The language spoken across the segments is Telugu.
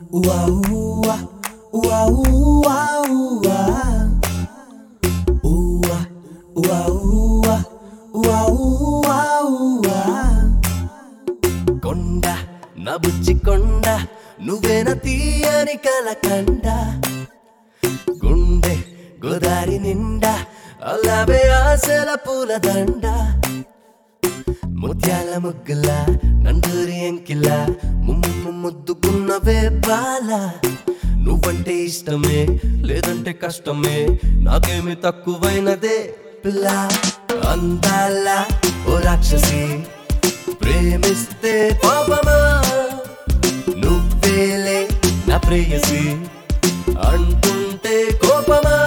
Ua, ua, ua, ua, ua. Ua, ua, ua, ua, ua, ua. కొండ నా బుజ్జి కొండ నువ్వేన తీయని కలకండ గుండె గోదారి నిండా అలావే ఆశల పూలదండ ముత్యాల ముగ్గుల నందూరి ఎంకిల ముమ్ము ముద్దుకున్నవే బాల నువ్వంటే ఇష్టమే లేదంటే కష్టమే నాకేమి తక్కువైనదే పిల్ల అందాల ఓ రాక్షసి ప్రేమిస్తే పాపమా నువ్వేలే నా ప్రేయసి అంటుంటే కోపమా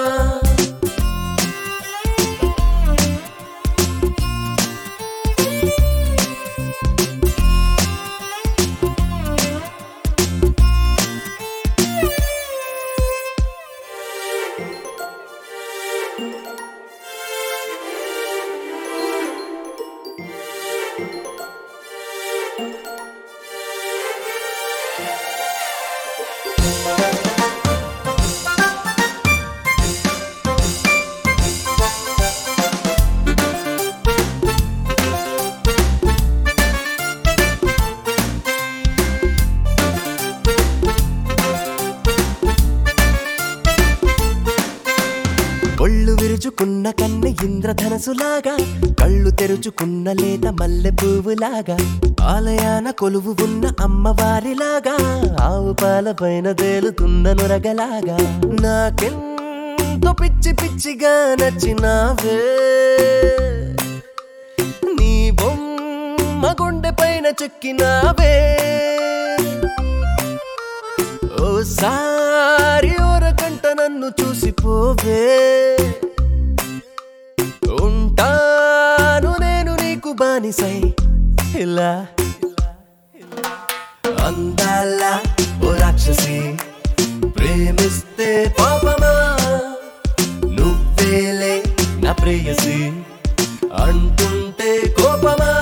ఒళ్ళు విరుచుకున్న కన్నె ఇంద్రధనసులాగా కళ్ళు తెరుచుకున్న లేత మల్లె పువ్వులాగా ఆలయాన కొలువు ఉన్న అమ్మవారిలాగా ఆవు పాల పైన తేలుతున్న నురగలాగా నాకెంతో పిచ్చి పిచ్చిగా నచ్చినావే నీ బొమ్మ గుండె పైన చెక్కినావే ఓసారి ఓరకంట నన్ను చూసిపోవే ఉంటాను నేను నీకు బానిసై ఇలా అందాల ఓ రాక్షసి ప్రేమిస్తే పాపమా నువ్వేలే నా ప్రేయసి అంటుంటే కోపమా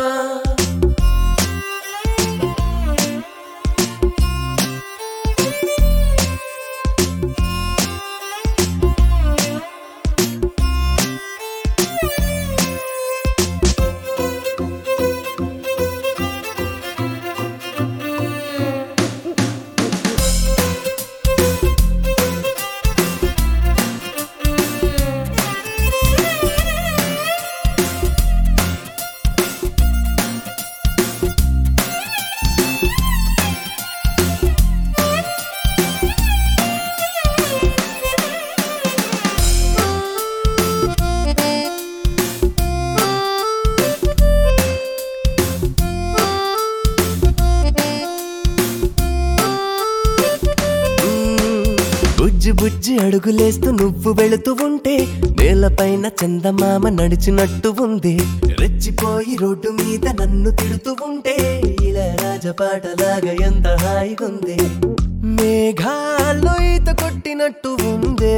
మ్మ్. బుజ్జి బుజ్జి అడుగులేస్తూ నువ్వు వెళుతూ ఉంటే నేలపైన చందమామ నడిచినట్టు ఉంది రెచ్చిపోయి రోడ్డు మీద నన్ను తిడుతూ ఉంటే ఇలా రాజపాటలాగా ఎంత హాయిగుంది మేఘాల్లో ఈత కొట్టినట్టు ఉందే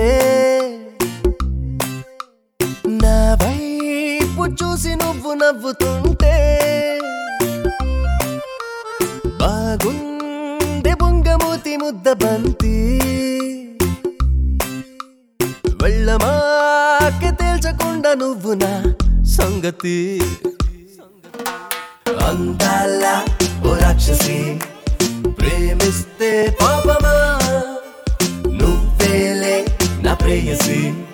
నా వైపు చూసి నువ్వు నవ్వుతుంటే బాగుంది బొంగమూతి ముద్ద బంతి వెళ్ళమాకే తేల్చకుండా నువ్వు నా సంగతి అందాల ఓ రాక్షసి ప్రేమిస్తే పాపమా నువ్వేలే నా ప్రేయసి